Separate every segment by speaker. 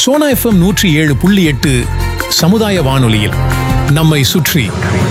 Speaker 1: Sona FM நூற்றி ஏழு புள்ளி எட்டு சமுதாய வானொலியில் நம்மை சுற்றி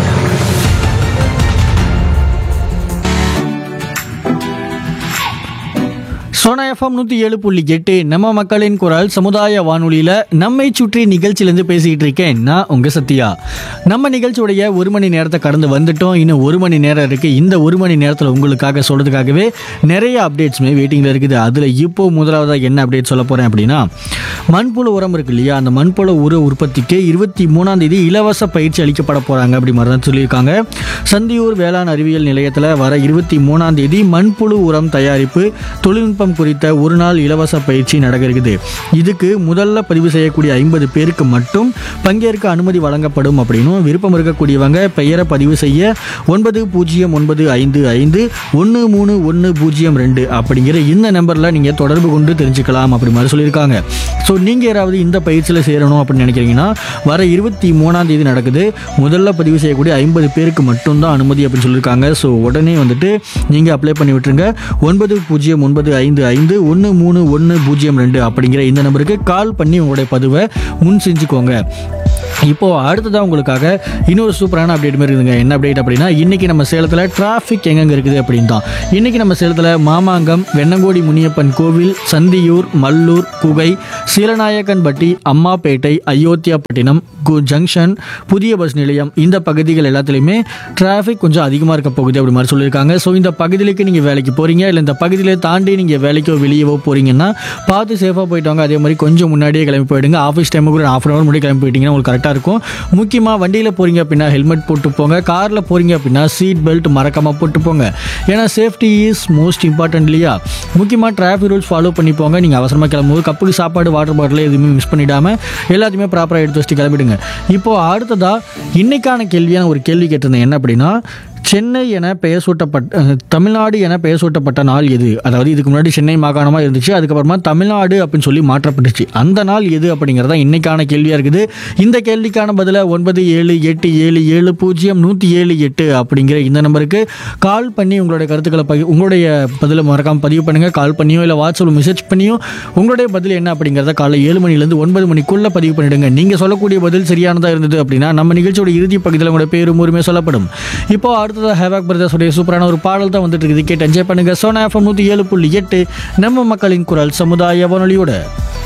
Speaker 2: சோனா எஃப்எம் நூற்றி ஏழு புள்ளி எட்டு நம்ம மக்களின் குரல் சமுதாய வானொலியில் நம்மை சுற்றி நிகழ்ச்சியிலேருந்து பேசிக்கிட்டு இருக்கேன் நான் உங்கள் சத்யா நம்ம நிகழ்ச்சியுடைய ஒரு மணி நேரத்தை கடந்து வந்துட்டோம் இன்னும் ஒரு மணி நேரம் இருக்குது இந்த ஒரு மணி நேரத்தில் உங்களுக்காக சொல்கிறதுக்காகவே நிறைய அப்டேட்ஸுமே வெயிட்டிங்கில் இருக்குது அதில் இப்போ முதலாவதாக என்ன அப்டேட் சொல்ல போகிறேன் அப்படின்னா மண்புழு உரம் இருக்கு இல்லையா அந்த மண்புழு உர உற்பத்திக்கு இருபத்தி மூணாம் தேதி இலவச பயிற்சி அளிக்கப்பட போகிறாங்க அப்படி மாதிரி தான் சொல்லியிருக்காங்க சந்தியூர் வேளாண் அறிவியல் நிலையத்தில் வர இருபத்தி மூணாம் தேதி மண்புழு உரம் தயாரிப்பு தொழில்நுட்பம் குறித்த ஒரு நாள் இலவச பயிற்சி நடக்க இருக்குது இதுக்கு முதல்ல பதிவு செய்யக்கூடிய ஐம்பது பேருக்கு மட்டும் பங்கேற்க அனுமதி வழங்கப்படும் அப்படின்னும் விருப்பம் இருக்கக்கூடியவங்க பெயரை பதிவு செய்ய ஒன்பது பூஜ்ஜியம் ஒன்பது ஐந்து ஐந்து ஒன்று மூணு ஒன்று பூஜ்ஜியம் ரெண்டு அப்படிங்கிற இந்த நம்பரில் நீங்கள் தொடர்பு கொண்டு தெரிஞ்சுக்கலாம் அப்படி மாதிரி சொல்லியிருக்காங்க ஸோ நீங்கள் யாராவது இந்த பயிற்சியில் சேரணும் அப்படின்னு நினைக்கிறீங்கன்னா வர இருபத்தி மூணாம் தேதி நடக்குது முதல்ல பதிவு செய்யக்கூடிய ஐம்பது பேருக்கு மட்டும்தான் அனுமதி அப்படின்னு சொல்லியிருக்காங்க ஸோ உடனே வந்துட்டு நீங்கள் அப்ளை பண்ணி விட்டுருங்க ஒன்பது பூஜ்ஜியம் ஒன்பது ஐந்து ஐந்து ஒன்று மூணு ஒன்று பூஜ்ஜியம் ரெண்டு அப்படிங்கிற இந்த நம்பருக்கு கால் பண்ணி உங்களுடைய பதிவை முன் செஞ்சுக்கோங்க இப்போ அடுத்ததாக உங்களுக்காக இன்னொரு சூப்பரான அப்டேட் மாதிரி இருக்குதுங்க என்ன அப்டேட் அப்படின்னா இன்னைக்கு நம்ம சேலத்தில் டிராஃபிக் எங்கெங்க இருக்குது அப்படின்னு தான் இன்னைக்கு நம்ம சேலத்தில் மாமாங்கம் வெண்ணங்கோடி முனியப்பன் கோவில் சந்தியூர் மல்லூர் குகை சீலநாயக்கன்பட்டி அம்மாப்பேட்டை அயோத்தியாப்பட்டினம் கு ஜங்ஷன் புதிய பஸ் நிலையம் இந்த பகுதிகள் எல்லாத்துலேயுமே டிராஃபிக் கொஞ்சம் அதிகமாக இருக்க போகுது அப்படி மாதிரி சொல்லியிருக்காங்க ஸோ இந்த பகுதிகளுக்கு நீங்கள் வேலைக்கு போகிறீங்க இல்லை இந்த பகுதியில தாண்டி நீங்கள் வேலைக்கோ வெளியவோ போகிறீங்கன்னா பார்த்து சேஃபாக போயிட்டு வாங்க அதே மாதிரி கொஞ்சம் முன்னாடியே கிளம்பி போயிடுங்க ஆஃபீஸ் டைமுக்கு ஒரு ஹாஃப் அன் ஹவர் முன்னாடி கிளம்பி போயிட்டீங்கன்னா உங்களுக்கு கரெக்டாக இருக்கும் முக்கியமாக வண்டியில் போகிறீங்க அப்படின்னா ஹெல்மெட் போட்டு போங்க காரில் போகிறீங்க அப்படின்னா சீட் பெல்ட் மறக்காமல் போட்டு போங்க ஏன்னா சேஃப்டி இஸ் மோஸ்ட் இம்பார்ட்டன்ட் இல்லையா முக்கியமாக டிராஃபிக் ரூல்ஸ் ஃபாலோ பண்ணி போங்க நீங்கள் அவசரமாக கிளம்பும்போது கப்புக்கு சாப்பாடு வாட்டர் பாட்டில் எதுவுமே மிஸ் பண்ணிடாமல் எல்லாத்தையுமே ப்ராப்பராக எடுத்து வச்சுட்டு கிளம்பிடுங்க இப்போது அடுத்ததாக இன்னைக்கான கேள்வியான ஒரு கேள்வி கேட்டிருந்தேன் என்ன அப்படின்னா சென்னை என பெயர் சூட்டப்பட்ட அஹ், தமிழ்நாடு என பெயர் சூட்டப்பட்ட நாள் எது அதாவது இதுக்கு முன்னாடி சென்னை மாகாணமாக இருந்துச்சு அதுக்கப்புறமா தமிழ்நாடு அப்படின்னு சொல்லி மாற்றப்பட்டுச்சு அந்த நாள் எது அப்படிங்கிறதா இன்னைக்கான கேள்வியாக இருக்குது இந்த கேள்விக்கான பதிலை ஒன்பது ஏழு எட்டு ஏழு ஏழு பூஜ்ஜியம் நூற்றி ஏழு எட்டு அப்படிங்கிற இந்த நம்பருக்கு கால் பண்ணி உங்களுடைய கருத்துக்களை பகி உங்களுடைய பதிலை மறக்காமல் பதிவு பண்ணுங்கள் கால் பண்ணியோ இல்லை வாட்ஸ்அப்பில் மெசேஜ் பண்ணியோ உங்களுடைய பதில் என்ன அப்படிங்கிறத காலை ஏழு மணிலேருந்து ஒன்பது மணிக்குள்ளே பதிவு பண்ணிடுங்க நீங்கள் சொல்லக்கூடிய பதில் சரியானதாக இருந்தது அப்படின்னா நம்ம நிகழ்ச்சியோட இறுதி பகுதியில் உங்களோட பேரும் உரிமை சொல்லப்படும் இப்போ அடுத்ததாக ஹேவாக் பிரதர்ஸுடைய சூப்பரான ஒரு பாடல் தான் வந்துட்டு இருக்குது கேட்டு என்ஜாய் பண்ணுங்க சோனா எஃப்எம் நூற்றி ஏழு புள்ளி எட்டு நம்ம மக்களின் குரல் சமுதாய வானொலியோட